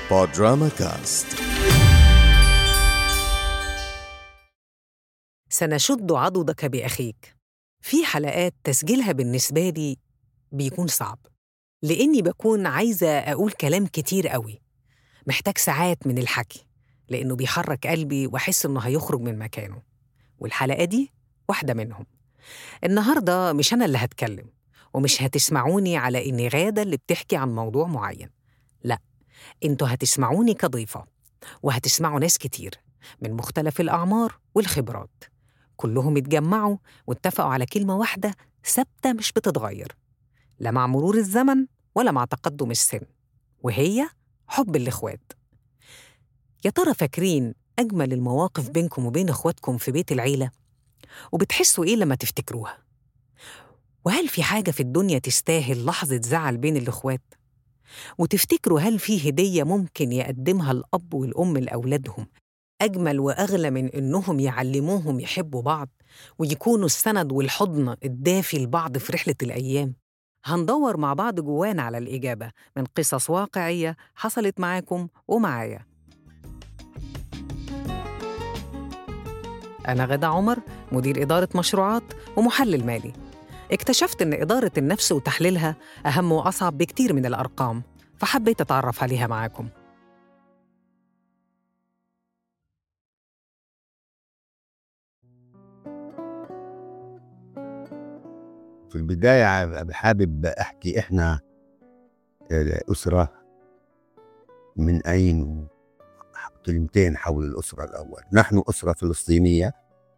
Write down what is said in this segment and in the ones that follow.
بودراما كاست سنشد عضدك بأخيك في حلقات تسجيلها بالنسبة لي بيكون صعب لأني بكون عايزة أقول كلام كتير قوي محتاج ساعات من الحكي لأنه بيحرك قلبي وأحس إنه هيخرج من مكانه والحلقة دي واحدة منهم النهاردة مش أنا اللي هتكلم ومش هتسمعوني على إني غادة اللي بتحكي عن موضوع معين لا انتوا هتسمعوني كضيفة وهتسمعوا ناس كتير من مختلف الأعمار والخبرات كلهم اتجمعوا واتفقوا على كلمة واحدة ثابتة مش بتتغير لا مع مرور الزمن ولا مع تقدم السن وهي حب الإخوات يا ترى فاكرين أجمل المواقف بينكم وبين إخواتكم في بيت العيلة؟ وبتحسوا إيه لما تفتكروها؟ وهل في حاجة في الدنيا تستاهل لحظة زعل بين الإخوات؟ وتفتكروا هل في هدية ممكن يقدمها الأب والأم لأولادهم أجمل وأغلى من إنهم يعلموهم يحبوا بعض ويكونوا السند والحضن الدافي لبعض في رحلة الأيام؟ هندور مع بعض جوانا على الإجابة من قصص واقعية حصلت معاكم ومعايا أنا غدا عمر مدير إدارة مشروعات ومحلل مالي اكتشفت إن إدارة النفس وتحليلها أهم وأصعب بكتير من الأرقام فحبيت أتعرف عليها معاكم في البداية حابب أحكي إحنا الأسرة من أين كلمتين حول الأسرة الأول نحن أسرة فلسطينية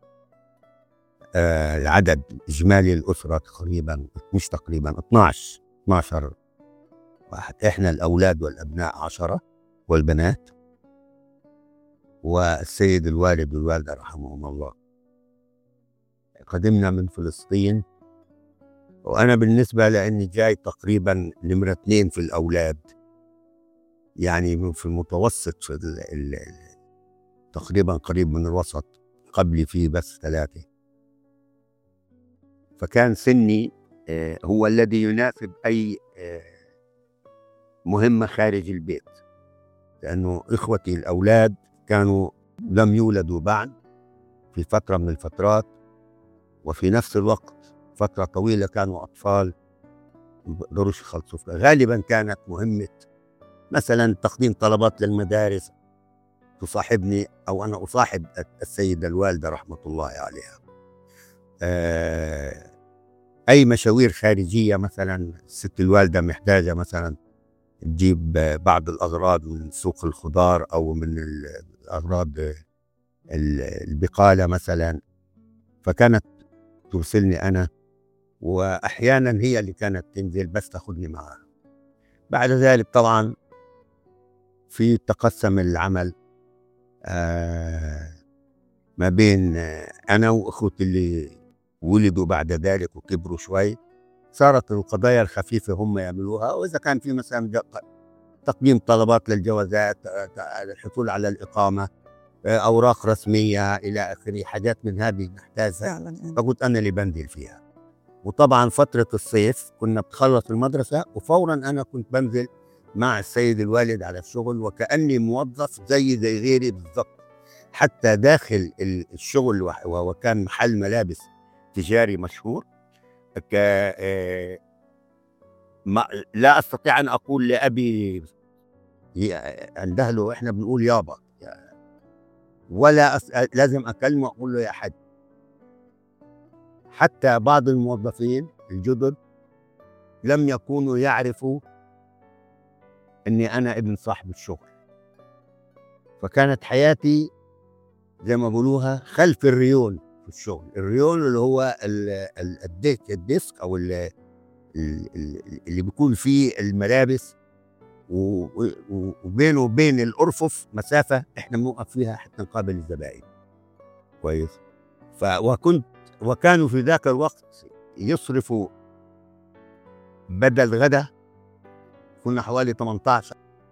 آه، العدد إجمالي الأسرة تقريبا مش تقريبا 12 12 واحد إحنا الأولاد والأبناء عشرة والبنات والسيد الوالد والوالدة رحمهم الله قدمنا من فلسطين وأنا بالنسبة لأني جاي تقريبا نمرة اثنين في الأولاد يعني في المتوسط في ال ال تقريبا قريب من الوسط قبلي فيه بس ثلاثة فكان سني آه، هو الذي يناسب أي آه، مهمة خارج البيت لأنه إخوتي الأولاد كانوا لم يولدوا بعد في فترة من الفترات وفي نفس الوقت فترة طويلة كانوا أطفال ما بيقدروش يخلصوا غالبا كانت مهمة مثلا تقديم طلبات للمدارس تصاحبني أو أنا أصاحب السيدة الوالدة رحمة الله عليها آه، أي مشاوير خارجية مثلا الست الوالدة محتاجة مثلا تجيب بعض الأغراض من سوق الخضار أو من الأغراض البقالة مثلا فكانت ترسلني أنا وأحيانا هي اللي كانت تنزل بس تاخذني معها بعد ذلك طبعا في تقسم العمل آه ما بين أنا وأخوتي اللي ولدوا بعد ذلك وكبروا شوي صارت القضايا الخفيفة هم يعملوها وإذا كان في مثلا تقديم طلبات للجوازات الحصول على الإقامة أوراق رسمية إلى آخره حاجات من هذه نحتاجها فقلت أنا اللي بنزل فيها وطبعا فترة الصيف كنا بتخلص المدرسة وفورا أنا كنت بنزل مع السيد الوالد على الشغل وكأني موظف زي زي غيري بالضبط حتى داخل الشغل وكان محل ملابس تجاري مشهور ك ما لا استطيع ان اقول لابي عند اهله احنا بنقول يابا ولا أس... لازم اكلمه اقول له يا حد حتى بعض الموظفين الجدد لم يكونوا يعرفوا اني انا ابن صاحب الشغل فكانت حياتي زي ما بقولوها خلف الريون في الشغل الريون اللي هو الديسك الديسك او اللي, اللي بيكون فيه الملابس وبينه وبين الارفف مسافه احنا بنوقف فيها حتى نقابل الزبائن كويس ف وكنت وكانوا في ذاك الوقت يصرفوا بدل غدا كنا حوالي 18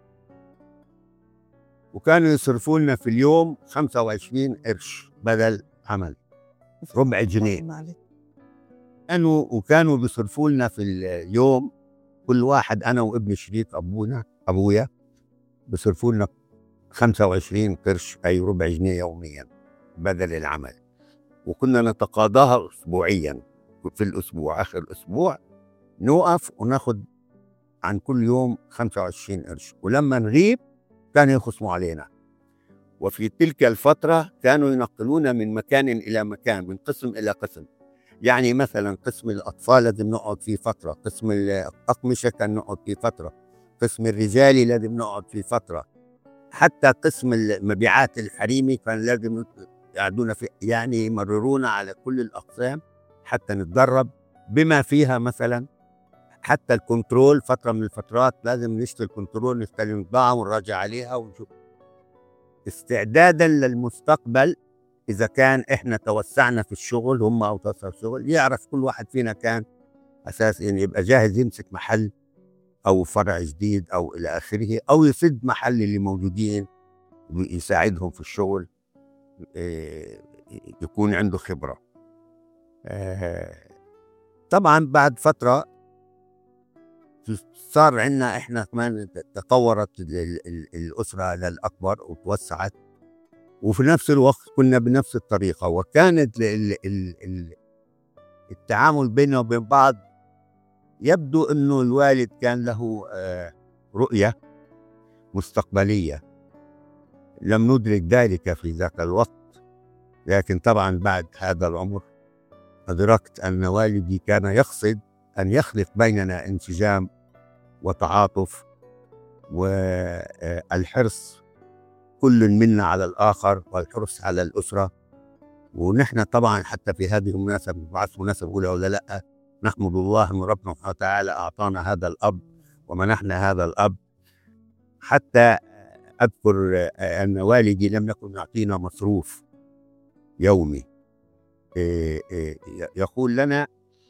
وكانوا يصرفوا لنا في اليوم 25 قرش بدل عمل ربع جنيه كانوا وكانوا بيصرفوا لنا في اليوم كل واحد انا وابن شريك ابونا ابويا بصرفوا لنا 25 قرش أي ربع جنيه يوميا بدل العمل وكنا نتقاضاها أسبوعيا في الأسبوع آخر الأسبوع نوقف وناخد عن كل يوم 25 قرش ولما نغيب كانوا يخصموا علينا وفي تلك الفترة كانوا ينقلونا من مكان إلى مكان من قسم إلى قسم يعني مثلا قسم الأطفال لازم نقعد فيه فترة قسم الأقمشة كان نقعد فيه فترة قسم الرجالي لازم نقعد فيه فترة حتى قسم المبيعات الحريمي كان لازم يقعدونا في يعني يمررونا على كل الأقسام حتى نتدرب بما فيها مثلا حتى الكنترول فترة من الفترات لازم نشتري الكنترول نستلم بضاعة ونراجع عليها ونشوف استعدادا للمستقبل إذا كان إحنا توسعنا في الشغل هم أو توسعوا في الشغل يعرف كل واحد فينا كان أساس يعني يبقى جاهز يمسك محل أو فرع جديد أو إلى آخره أو يسد محل اللي موجودين ويساعدهم في الشغل إيه، يكون عنده خبرة آه، طبعا بعد فترة صار عندنا احنا كمان تطورت الاسره للاكبر وتوسعت وفي نفس الوقت كنا بنفس الطريقه وكانت التعامل بيننا وبين بعض يبدو انه الوالد كان له آه، رؤيه مستقبليه لم ندرك ذلك في ذاك الوقت لكن طبعا بعد هذا العمر أدركت أن والدي كان يقصد أن يخلق بيننا انسجام وتعاطف والحرص كل منا على الآخر والحرص على الأسرة ونحن طبعا حتى في هذه المناسبة بعث مناسبة أولى ولا لأ نحمد الله أن ربنا سبحانه وتعالى أعطانا هذا الأب ومنحنا هذا الأب حتى أذكر أن والدي لم يكن يعطينا مصروف يومي إيه، إيه، يقول لنا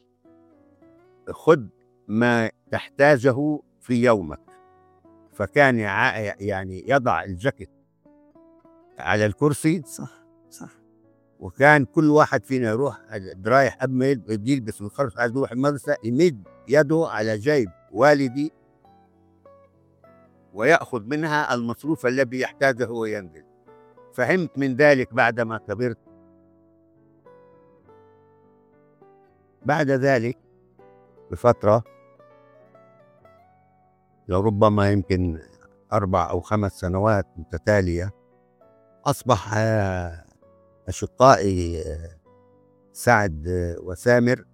خذ ما تحتاجه في يومك فكان يعني يضع الجاكيت على الكرسي صح صح وكان كل واحد فينا يروح رايح قبل يلبس ويخلص عايز يروح المدرسه يمد يده على جيب والدي ويأخذ منها المصروف الذي يحتاجه وينزل فهمت من ذلك بعدما كبرت بعد ذلك بفترة لربما يمكن أربع أو خمس سنوات متتالية أصبح أشقائي سعد وسامر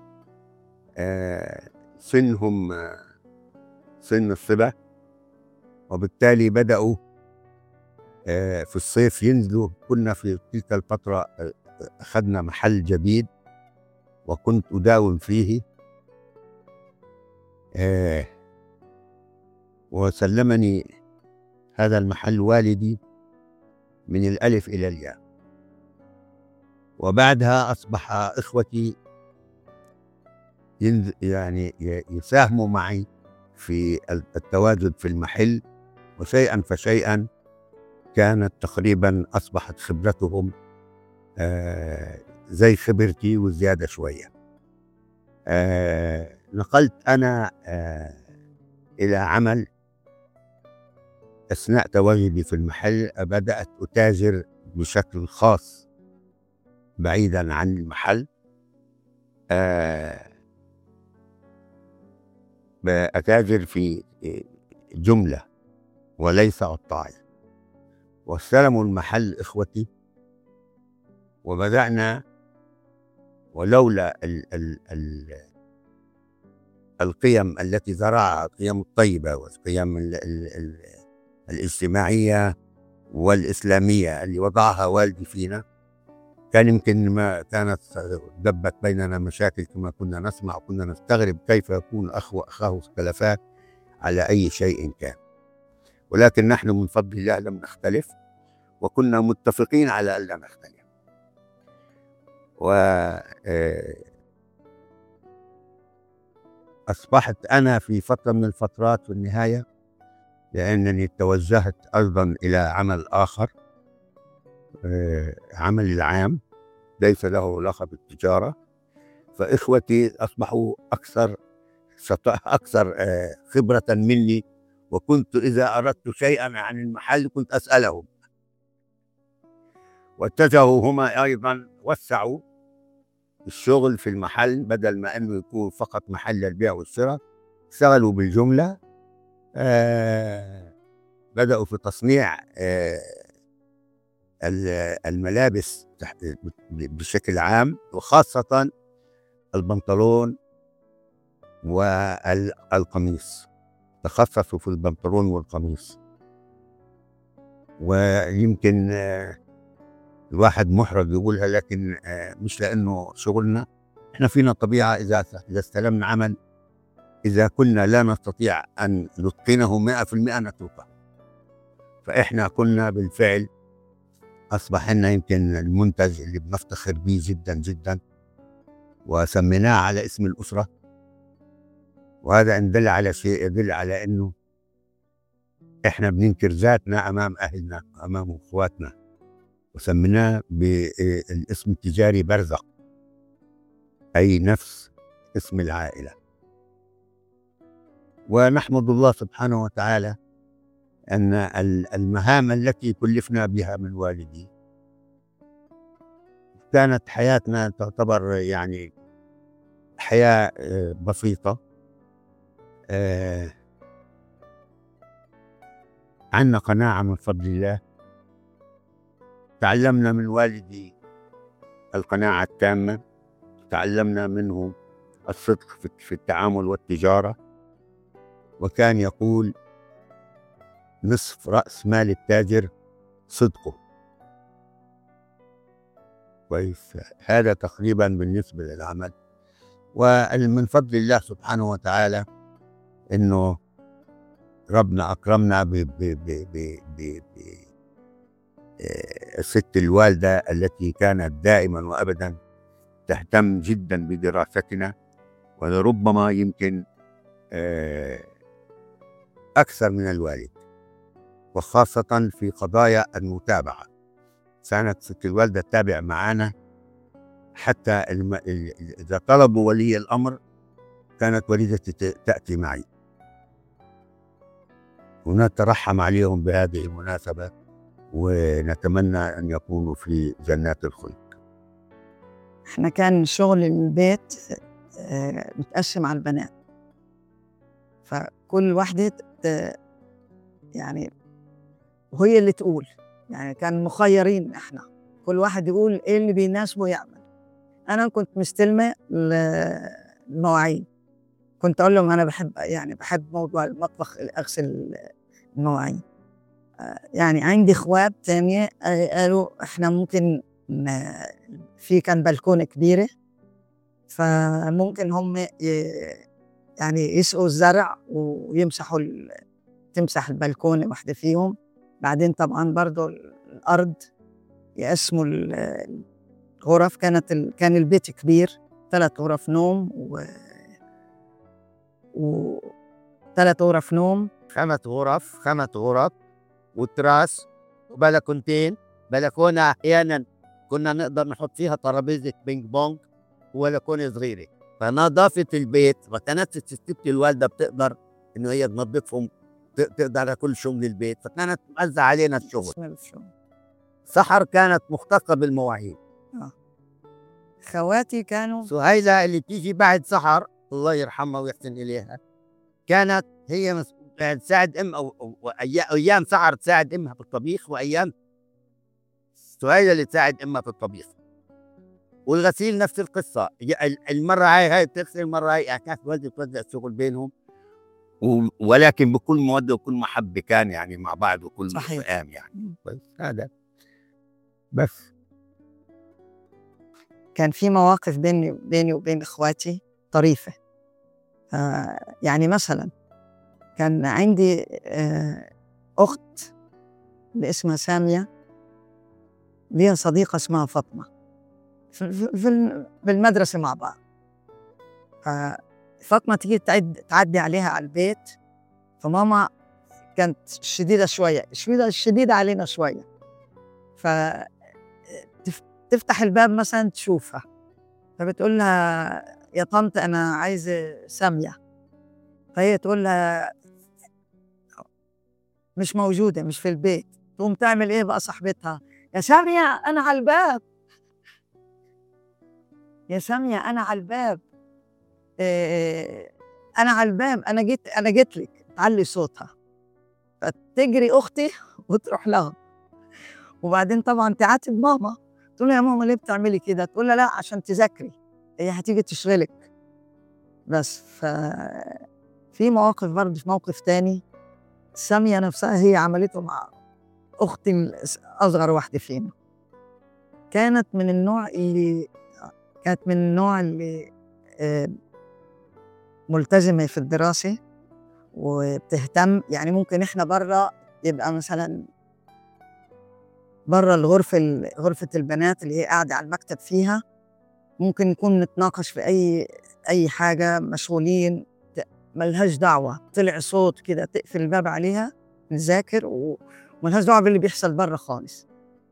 سنهم سن الصبا وبالتالي بدأوا في الصيف ينزلوا كنا في تلك الفترة أخذنا محل جديد وكنت أداوم فيه وسلمني هذا المحل والدي من الألف إلى الياء وبعدها أصبح إخوتي يعني يساهموا معي في التواجد في المحل وشيئا فشيئا كانت تقريبا أصبحت خبرتهم آه، زي خبرتي وزيادة شوية آه، نقلت أنا آه، إلى عمل أثناء تواجدي في المحل بدأت أتاجر بشكل خاص بعيدا عن المحل آه، أتاجر في جملة وليس قطاعي واستلموا المحل إخوتي وبدأنا ولولا ال ال ال القيم التي زرعها القيم الطيبة والقيم ال ال ال الاجتماعية والإسلامية اللي وضعها والدي فينا كان يمكن ما كانت دبت بيننا مشاكل كما كنا نسمع وكنا نستغرب كيف يكون أخ وأخاه خلفاء على أي شيء كان ولكن نحن من فضل الله لم نختلف وكنا متفقين على ألا نختلف و آه، أصبحت أنا في فترة من الفترات في النهاية لأنني توجهت أيضا إلى عمل آخر آه، عمل العام ليس له علاقة بالتجارة فإخوتي أصبحوا أكثر أكثر آه، خبرة مني وكنت إذا أردت شيئا عن المحل كنت أسألهم واتجهوا هما أيضا وسعوا الشغل في المحل بدل ما أنه يكون فقط محل البيع والشراء اشتغلوا بالجملة آه بدأوا في تصنيع آه الملابس بشكل عام وخاصة البنطلون والقميص تخصصوا في البنطلون والقميص ويمكن آه، الواحد محرج يقولها لكن آه، مش لانه شغلنا احنا فينا طبيعه اذا اذا استلمنا عمل اذا كنا لا نستطيع ان نتقنه 100% نتركه فاحنا كنا بالفعل اصبح لنا يمكن المنتج اللي بنفتخر به جدا جدا وسميناه على اسم الاسره وهذا ان دل على شيء يدل على انه احنا بننكر ذاتنا امام اهلنا امام اخواتنا وسميناه بالاسم التجاري برزق اي نفس اسم العائله ونحمد الله سبحانه وتعالى ان المهام التي كلفنا بها من والدي كانت حياتنا تعتبر يعني حياه آه، بسيطه آه عندنا قناعة من فضل الله تعلمنا من والدي القناعة التامة تعلمنا منه الصدق في التعامل والتجارة وكان يقول نصف رأس مال التاجر صدقه كويس هذا تقريبا بالنسبة للعمل ومن فضل الله سبحانه وتعالى انه ربنا اكرمنا ب ب ب ب ب ب الست الوالده التي كانت دائما وابدا تهتم جدا بدراستنا ولربما يمكن آه، اكثر من الوالد وخاصه في قضايا المتابعه كانت ست الوالده تتابع معنا حتى الم... اذا طلبوا ولي الامر كانت والدتي تاتي معي ونترحم عليهم بهذه المناسبة ونتمنى أن يكونوا في جنات الخلد احنا كان شغل البيت آه، متقسم على البنات فكل واحدة يعني وهي اللي تقول يعني كان مخيرين احنا كل واحد يقول ايه اللي بيناسبه يعمل انا كنت مستلمه المواعين كنت اقول لهم انا بحب يعني بحب موضوع المطبخ اغسل المواعين يعني عندي اخوات تانية قالوا احنا ممكن في كان بلكونه كبيره فممكن هم يعني يسقوا الزرع ويمسحوا تمسح البلكونه واحده فيهم بعدين طبعا برضو الارض يقسموا الغرف كانت كان البيت كبير ثلاث غرف نوم و وثلاث غرف نوم خمس غرف خمس غرف وتراس وبلكونتين بلكونة أحيانا كنا نقدر نحط فيها ترابيزة بينج بونج وبلكونة صغيرة فنظافة البيت ما كانت الست الوالدة بتقدر إنه هي تنظفهم تقدر كل شغل البيت فكانت موزعة علينا الشغل سحر كانت مختصة بالمواعيد آه. خواتي كانوا سهيلة اللي تيجي بعد سحر الله يرحمها ويحسن إليها كانت هي مسؤولة تساعد أم أو, أو أيام سعر تساعد أمها في الطبيخ وأيام سهيلة اللي تساعد أمها في الطبيخ والغسيل نفس القصة المرة هاي هاي تغسل المرة هاي كانت والدي توزع الشغل بينهم ولكن بكل مودة وكل محبة كان يعني مع بعض وكل صحيح يعني بس هذا بس كان في مواقف بيني بيني وبين اخواتي طريفة آه، يعني مثلا كان عندي آه، أخت اللي اسمها سامية ليها صديقة اسمها فاطمة في المدرسة مع بعض فاطمة تيجي تعد تعدي عليها على البيت فماما كانت شديدة شوية شديدة شديدة علينا شوية ف تفتح الباب مثلا تشوفها فبتقول لها يا طنط أنا عايزة سامية فهي تقول لها مش موجوده مش في البيت تقوم تعمل ايه بقى صاحبتها يا ساميه انا على الباب يا ساميه انا على الباب إيه انا على الباب انا جيت انا جيت لك تعلي صوتها فتجري اختي وتروح لها وبعدين طبعا تعاتب ماما تقول لها يا ماما ليه بتعملي كده تقول لها لا عشان تذاكري هي هتيجي تشغلك بس ف في مواقف برضه في موقف تاني سامية نفسها هي عملته مع أختي الأس- أصغر واحدة فينا كانت من النوع اللي كانت من النوع اللي آه، ملتزمة في الدراسة وبتهتم يعني ممكن إحنا برا يبقى مثلا برا الغرفة ال- غرفة البنات اللي هي قاعدة على المكتب فيها ممكن نكون نتناقش في أي أي حاجة مشغولين ت- ملهاش دعوة طلع صوت كده تقفل الباب عليها نذاكر و- وملهاش دعوة باللي بيحصل برا خالص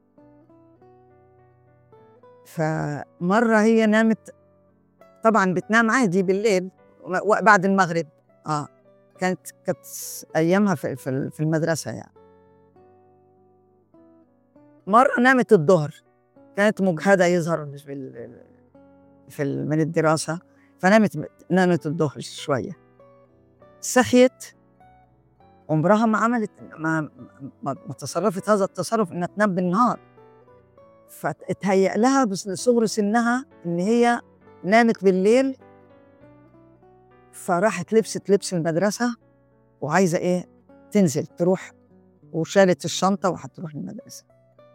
فمرة هي نامت طبعا بتنام عادي بالليل و- بعد المغرب اه كانت كانت ايامها في في في المدرسه يعني مره نامت الظهر كانت مجهده يظهر مش بال في ال- من الدراسه فنامت نامت الظهر شويه صحيت عمرها ما عملت ما ما, ما تصرفت هذا التصرف انها تنام بالنهار فتهيأ لها بس لصغر سنها ان هي نامت بالليل فراحت لبست لبس المدرسة وعايزة إيه تنزل تروح وشالت الشنطة وهتروح المدرسة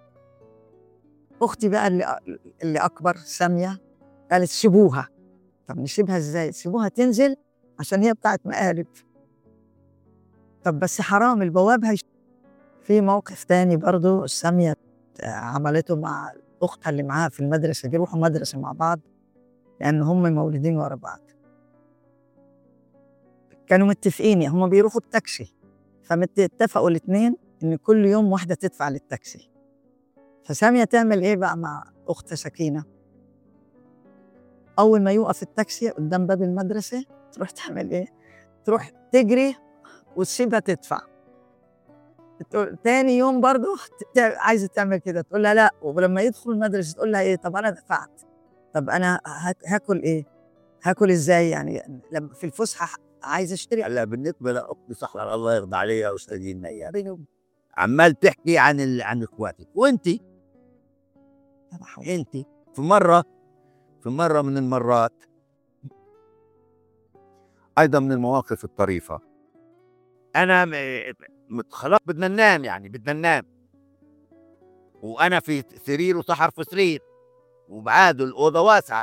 أختي بقى اللي, اللي أكبر سامية قالت سيبوها طب نسيبها إزاي سيبوها تنزل عشان هي بتاعت مقالب طب بس حرام البواب هيش في موقف تاني برضو سامية عملته مع أختها اللي معاها في المدرسة بيروحوا مدرسة مع بعض لأن هم مولودين ورا بعض كانوا متفقين يعني هم بيروحوا التاكسي فاتفقوا الاثنين ان كل يوم واحده تدفع للتاكسي فساميه تعمل ايه بقى مع اختها سكينه اول ما يوقف التاكسي قدام باب المدرسه تروح تعمل ايه تروح تجري وتسيبها تدفع تقول- تاني يوم برضه ت- عايزه تعمل كده تقول لها لا ولما يدخل المدرسه تقول لها ايه طب انا دفعت طب انا هاك- هاكل ايه هاكل ازاي يعني لما في الفسحه عايزه اشتري هلا بالنسبه لاختي صحرا الله يرضى عليها واستاذين اياها بيني وبين عمال تحكي عن ال... عن اخواتك وانت أنا حاول. انت في مره في مره من المرات ايضا من المواقف الطريفه انا م... م- خلاص بدنا ننام يعني بدنا ننام وانا في سرير وسحر في سرير وبعاد الاوضه واسعه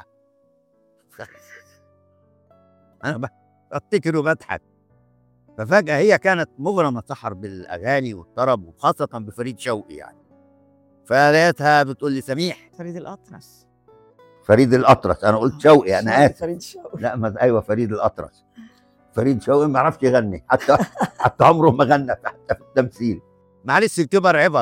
انا ب- افتكر وبضحك ففجاه هي كانت مغرمه سحر بالاغاني والطرب وخاصه بفريد شوقي يعني فلقيتها بتقول لي سميح فريد الاطرس فريد الاطرش انا قلت شوقي انا اسف فريد شوقي لا ما ايوه فريد الاطرش فريد شوقي ما عرفش يغني حتى حتى عمره ما غنى حتى في التمثيل معلش الكبر عبر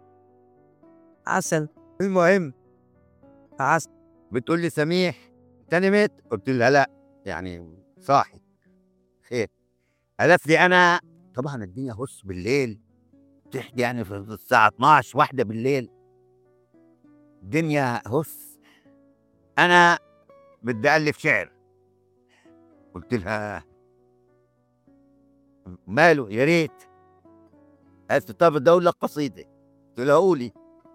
عسل المهم عسل بتقول لي سميح انت نمت قلت لها لا يعني صاحي خير قالت لي انا طبعا الدنيا هس بالليل تحكي يعني في الساعه 12 واحدة بالليل الدنيا هس انا بدي الف شعر قلت لها ماله يا ريت قالت لي طب بدي اقول لك قصيده قلت لها قولي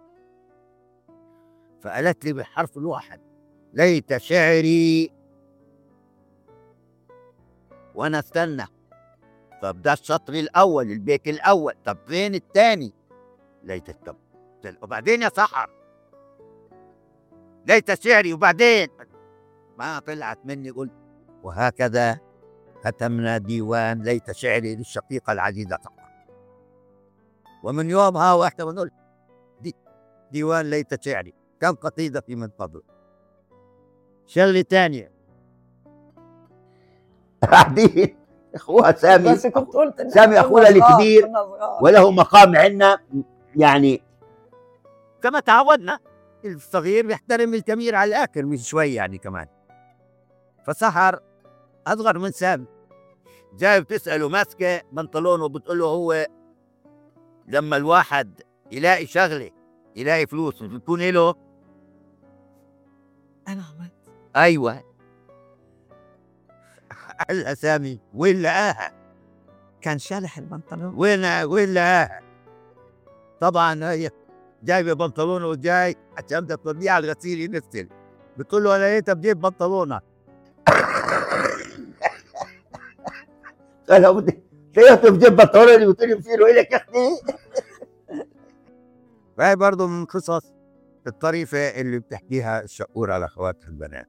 فقالت لي بالحرف الواحد ليت شعري وانا استنى طب ده الشطر الاول البيت الاول طب فين الثاني ليت الطب وبعدين يا سحر ليت شعري وبعدين ما طلعت مني قلت وهكذا ختمنا ديوان ليت شعري للشقيقة العزيزة سحر ومن يومها واحنا بنقول دي ديوان ليت شعري كم قصيدة في من فضل شغلة تانية قاعدين اخوها سامي بس كنت قلت إن سامي إحنا أخونا كنا صغار، الكبير كنا صغار. وله مقام عندنا يعني كما تعودنا الصغير بيحترم الكبير على الاخر مش شوي يعني كمان فسحر اصغر من سامي جاي بتساله ماسكه بنطلونه وبتقول له هو لما الواحد يلاقي شغله يلاقي فلوس بتكون له انا عملت ايوه الاسامي وين لقاها كان شالح البنطلون وين وين لقاها طبعا هي جايبه بنطلون وجاي عشان بدها توديه على الغسيل ينزل بتقول له انا لقيتها بجيب بنطلونك قال بدي لقيته بجيب بنطلوني قلت له بصير لك يا اختي فهي برضه من القصص الطريفه اللي بتحكيها الشقور على اخواتها البنات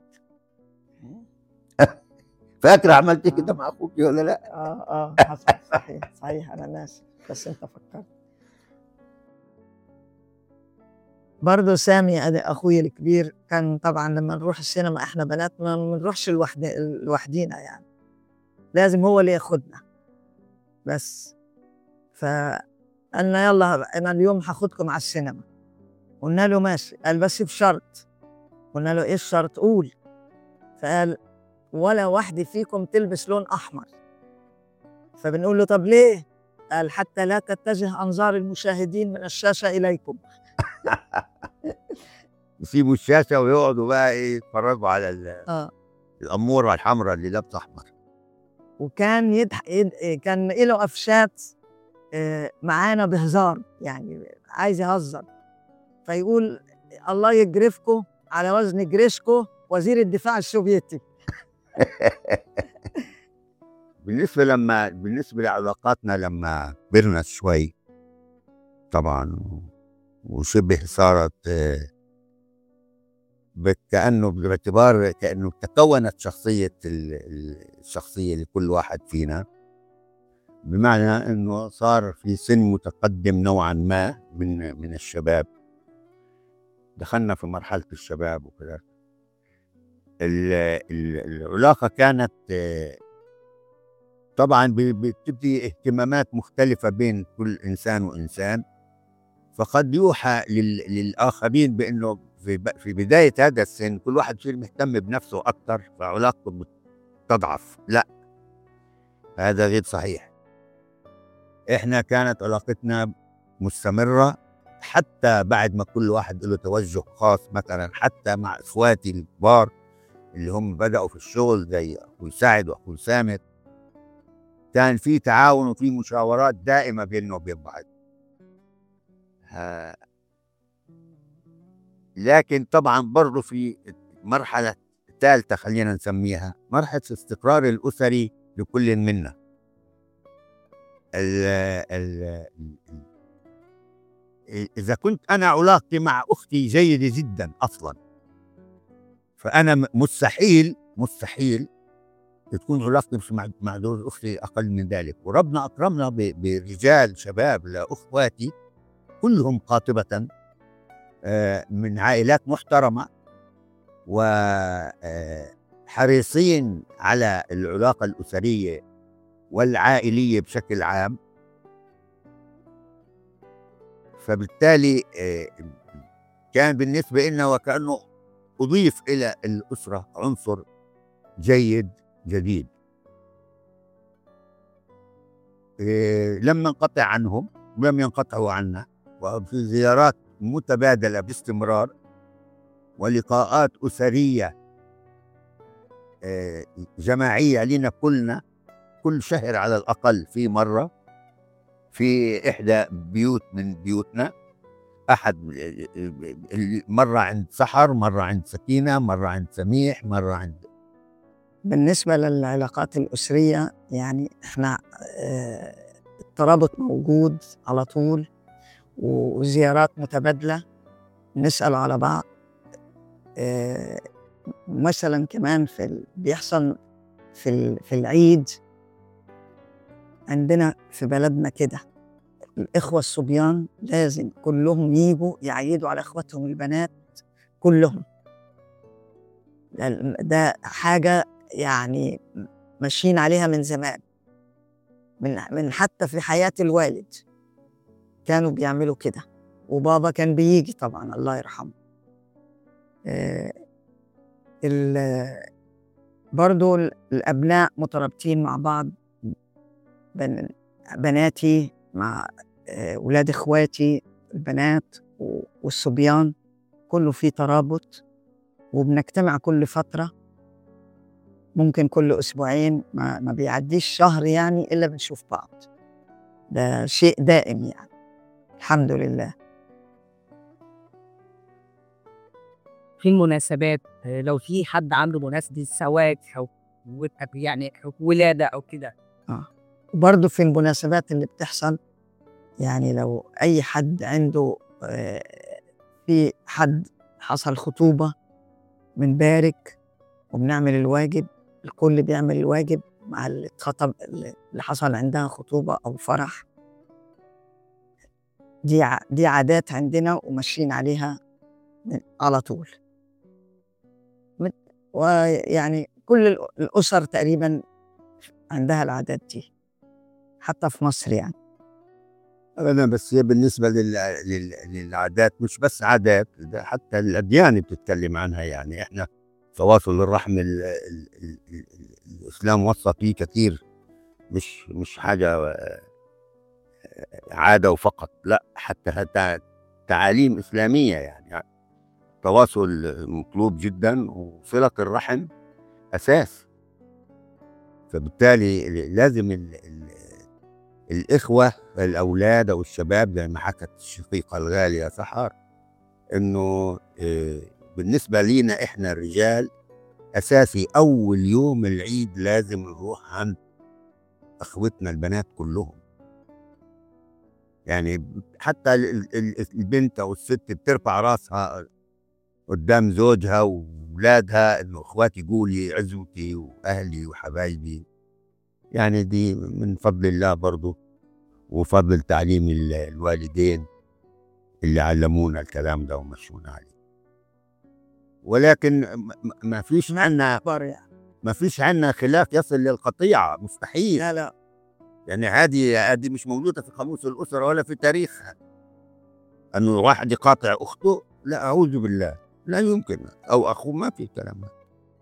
فاكره عملت كده مع اخوك ولا لا؟ اه اه حصل صحيح صحيح انا ناسي بس انت فكرت برضه سامي أدي اخوي الكبير كان طبعا لما نروح السينما احنا بنات ما بنروحش لوحد لوحدينا يعني لازم هو اللي ياخدنا بس فقالنا يلا انا اليوم هاخدكم على السينما قلنا له ماشي قال بس بشرط قلنا له ايه الشرط قول فقال ولا واحدة فيكم تلبس لون أحمر فبنقول له طب ليه؟ قال حتى لا تتجه أنظار المشاهدين من الشاشة إليكم يسيبوا الشاشه ويقعدوا بقى ايه يتفرجوا على ال- آه. الاموره الحمراء اللي لابسه احمر وكان يضح يد... كان له قفشات آه، معانا بهزار يعني عايز يهزر فيقول الله يجرفكم على وزن جريشكو وزير الدفاع السوفيتي بالنسبه لما بالنسبه لعلاقاتنا لما كبرنا شوي طبعا وشبه صارت آه، ب- كانه باعتبار كانه تكونت شخصيه ال- ال- الشخصيه لكل واحد فينا بمعنى انه صار في سن متقدم نوعا ما من من الشباب دخلنا في مرحله الشباب وكذا ال- ال- العلاقه كانت آه، طبعا ب- بتبدي اهتمامات مختلفة بين كل إنسان وإنسان فقد يوحى لل- للآخرين بأنه في, ب- في بداية هذا السن كل واحد يصير مهتم بنفسه أكثر فعلاقته بتضعف لا هذا غير صحيح إحنا كانت علاقتنا مستمرة حتى بعد ما كل واحد له توجه خاص مثلا حتى مع إخواتي الكبار اللي هم بدأوا في الشغل زي أخوي سعد وأخوي سامر كان في تعاون وفي مشاورات دائمه بيننا وبين بعض ها- لكن طبعا برضه في مرحله ثالثه خلينا نسميها مرحله الاستقرار الاسري لكل منا ال ال اذا كنت انا علاقتي مع اختي جيده جدا اصلا فانا م- مستحيل مستحيل تكون علاقتي مش مع مع دول اختي اقل من ذلك وربنا اكرمنا ب- برجال شباب لاخواتي كلهم قاطبه آه، من عائلات محترمه وحريصين على العلاقه الاسريه والعائليه بشكل عام فبالتالي آه، كان بالنسبه لنا وكانه اضيف الى الاسره عنصر جيد جديد إيه لم ننقطع عنهم ولم ينقطعوا عنا وفي زيارات متبادلة باستمرار ولقاءات أسرية إيه جماعية لنا كلنا كل شهر على الأقل في مرة في إحدى بيوت من بيوتنا أحد إيه، إيه، مرة عند سحر مرة عند سكينة مرة عند سميح مرة عند بالنسبة للعلاقات الأسرية يعني إحنا آه، الترابط موجود على طول وزيارات متبادلة نسأل على بعض آه، مثلا كمان في ال- بيحصل في ال- في العيد عندنا في بلدنا كده الإخوة الصبيان لازم كلهم يجوا يعيدوا على إخواتهم البنات كلهم ده- ده حاجة يعني ماشيين عليها من زمان من من حتى في حياة الوالد كانوا بيعملوا كده وبابا كان بيجي طبعا الله يرحمه آه، ال- برضو ال- الأبناء مترابطين مع بعض بن- بناتي مع آه، ولاد إخواتي البنات و- والصبيان كله في ترابط وبنجتمع كل فترة ممكن كل أسبوعين ما, ما بيعديش شهر يعني إلا بنشوف بعض ده شيء دائم يعني الحمد لله في المناسبات آه، لو في حد عنده مناسبة زواج أو و- يعني أو ولادة أو كده وبرضه في المناسبات اللي بتحصل يعني لو أي حد عنده آه، في حد حصل خطوبة بنبارك وبنعمل الواجب الكل بيعمل الواجب مع اللي اتخطب اللي حصل عندها خطوبة أو فرح دي ع- دي عادات عندنا وماشيين عليها من- على طول مت- ويعني كل الأ- الأسر تقريبا عندها العادات دي حتى في مصر يعني ابدا بس هي بالنسبه لل... لل... للعادات مش بس عادات ده حتى الاديان بتتكلم عنها يعني احنا تواصل الرحم ال... ال... ال... ال... الاسلام وصى فيه كثير مش مش حاجه آه، عاده وفقط لا حتى حتى تعاليم اسلاميه يعني تواصل مطلوب جدا وصله الرحم اساس فبالتالي لازم ال... ال... الإخوة الأولاد أو الشباب زي ما حكت الشقيقة الغالية سحر إنه آه، بالنسبة لينا إحنا الرجال أساسي أول يوم العيد لازم نروح عند أخوتنا البنات كلهم يعني حتى ال- ال- البنت أو الست بترفع راسها قدام زوجها وولادها إنه إخواتي قولي عزوتي وأهلي وحبايبي يعني دي من فضل الله برضو وفضل تعليم ال- الوالدين اللي علمونا الكلام ده ومشونا عليه ولكن م- م- ما فيش عنا أكبر يعني ما فيش عنا خلاف يصل للقطيعة مستحيل لا لا يعني هذه هذه مش موجودة في قاموس الأسرة ولا في تاريخها أنه واحد يقاطع أخته لا أعوذ بالله لا يمكن أو أخوه ما في الكلام ده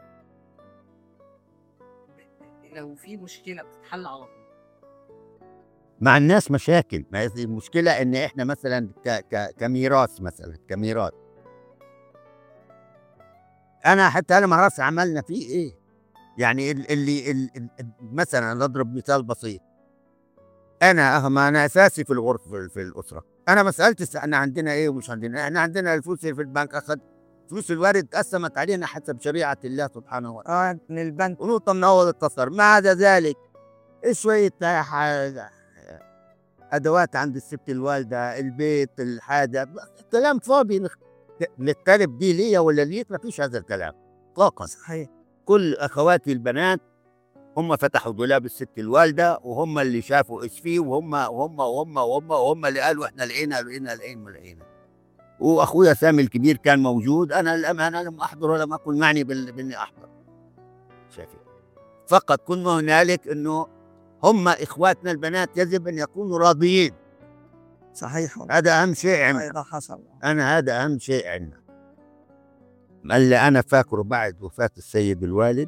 لو في مشكلة بتتحل على طول مع الناس مشاكل ما هي المشكلة ان احنا مثلا ك ك كميراث مثلا كميراث انا حتى انا ما اعرفش عملنا فيه ايه يعني ال- اللي ال- ال- مثلا نضرب مثال بسيط انا أه ما انا اساسي في الغرفه في, في الاسره انا ما سالتش احنا عندنا ايه ومش عندنا احنا عندنا الفلوس اللي في البنك اخذ فلوس الوارد قسمت علينا حسب شريعه الله سبحانه وتعالى اه من البنك ونقطة من أول التصر ما عدا ذلك شوية ح- أدوات عند الست الوالدة البيت الحاجة كلام فاضي نخ- نختلف دي ليا ولا ليك ما فيش هذا الكلام إطلاقا صحيح كل أخواتي البنات هم فتحوا دولاب الست الوالدة وهم اللي شافوا إيش فيه وهم وهم وهم وهم وهم اللي قالوا إحنا لقينا لقينا لقينا لقينا وأخويا سامي الكبير كان موجود أنا للأمانة لم أحضر ولم أكن معني بال- بإني أحضر شايفين فقط كنا هنالك انه هم اخواتنا البنات يجب ان يكونوا راضيين صحيح والله. هذا اهم شيء عندنا هذا حصل انا هذا اهم شيء عندنا اللي انا فاكره بعد وفاه السيد الوالد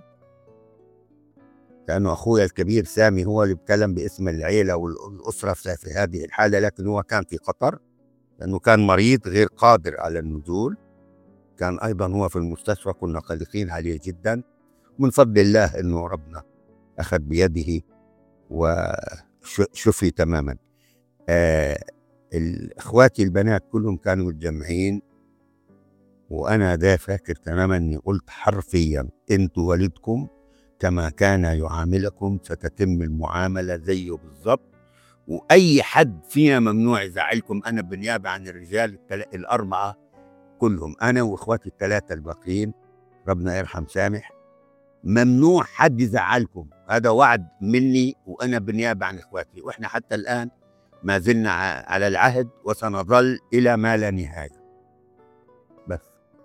لانه اخويا الكبير سامي هو اللي بيتكلم باسم العيله والاسره في في هذه الحاله لكن هو كان في قطر لانه كان مريض غير قادر على النزول كان ايضا هو في المستشفى كنا قلقين عليه جدا من فضل الله انه ربنا اخذ بيده وشفي تماما آه اخواتي البنات كلهم كانوا متجمعين وانا ده فاكر تماما اني قلت حرفيا انتوا والدكم كما كان يعاملكم ستتم المعامله زيه بالضبط واي حد فينا ممنوع يزعلكم انا بالنيابه عن الرجال التل- الاربعه كلهم انا واخواتي الثلاثه الباقيين ربنا يرحم سامح ممنوع حد يزعلكم هذا وعد مني وانا بالنيابه عن اخواتي واحنا حتى الان ما زلنا ع- على العهد وسنظل الى ما لا نهايه بس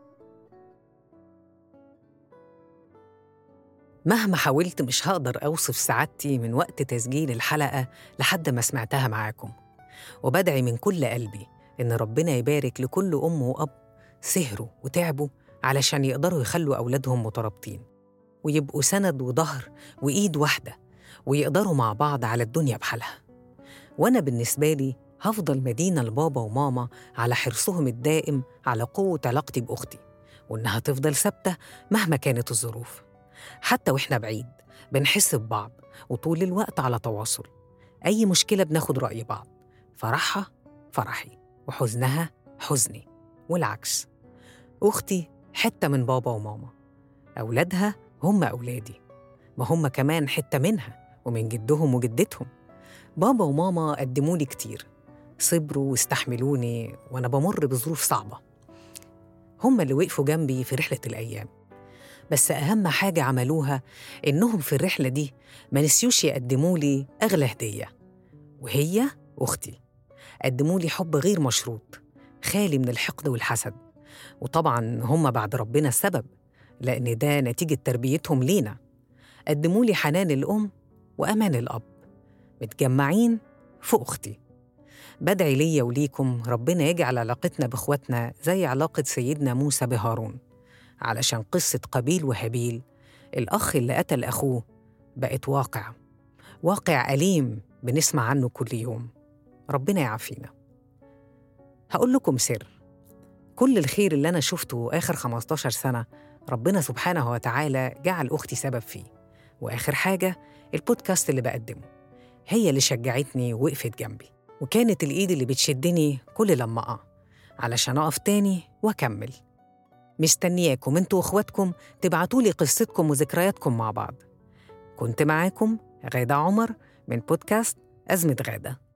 مهما حاولت مش هقدر أوصف سعادتي من وقت تسجيل الحلقة لحد ما سمعتها معاكم وبدعي من كل قلبي إن ربنا يبارك لكل أم وأب سهروا وتعبوا علشان يقدروا يخلوا أولادهم مترابطين ويبقوا سند وظهر وإيد واحدة ويقدروا مع بعض على الدنيا بحالها وأنا بالنسبة لي هفضل مدينة لبابا وماما على حرصهم الدائم على قوة علاقتي بأختي وإنها تفضل ثابتة مهما كانت الظروف حتى وإحنا بعيد بنحس ببعض وطول الوقت على تواصل أي مشكلة بناخد رأي بعض فرحها فرحي وحزنها حزني والعكس أختي حتة من بابا وماما أولادها هم أولادي ما هم كمان حتة منها ومن جدهم وجدتهم بابا وماما قدموا لي كتير صبروا واستحملوني وأنا بمر بظروف صعبة هم اللي وقفوا جنبي في رحلة الأيام بس أهم حاجة عملوها إنهم في الرحلة دي ما نسيوش يقدموا لي أغلى هدية وهي أختي قدموا لي حب غير مشروط خالي من الحقد والحسد وطبعا هم بعد ربنا السبب لأن ده نتيجة تربيتهم لينا قدموا لي حنان الأم وأمان الأب متجمعين في أختي بدعي ليا وليكم ربنا يجعل علاقتنا بإخواتنا زي علاقة سيدنا موسى بهارون علشان قصة قابيل وهابيل الأخ اللي قتل أخوه بقت واقع واقع أليم بنسمع عنه كل يوم ربنا يعافينا هقول لكم سر كل الخير اللي أنا شفته آخر 15 سنة ربنا سبحانه وتعالى جعل أختي سبب فيه وآخر حاجة البودكاست اللي بقدمه هي اللي شجعتني ووقفت جنبي وكانت الإيد اللي بتشدني كل لما أقع علشان أقف تاني وأكمل مستنياكم انتوا واخواتكم تبعتولي قصتكم وذكرياتكم مع بعض كنت معاكم غادة عمر من بودكاست أزمة غادة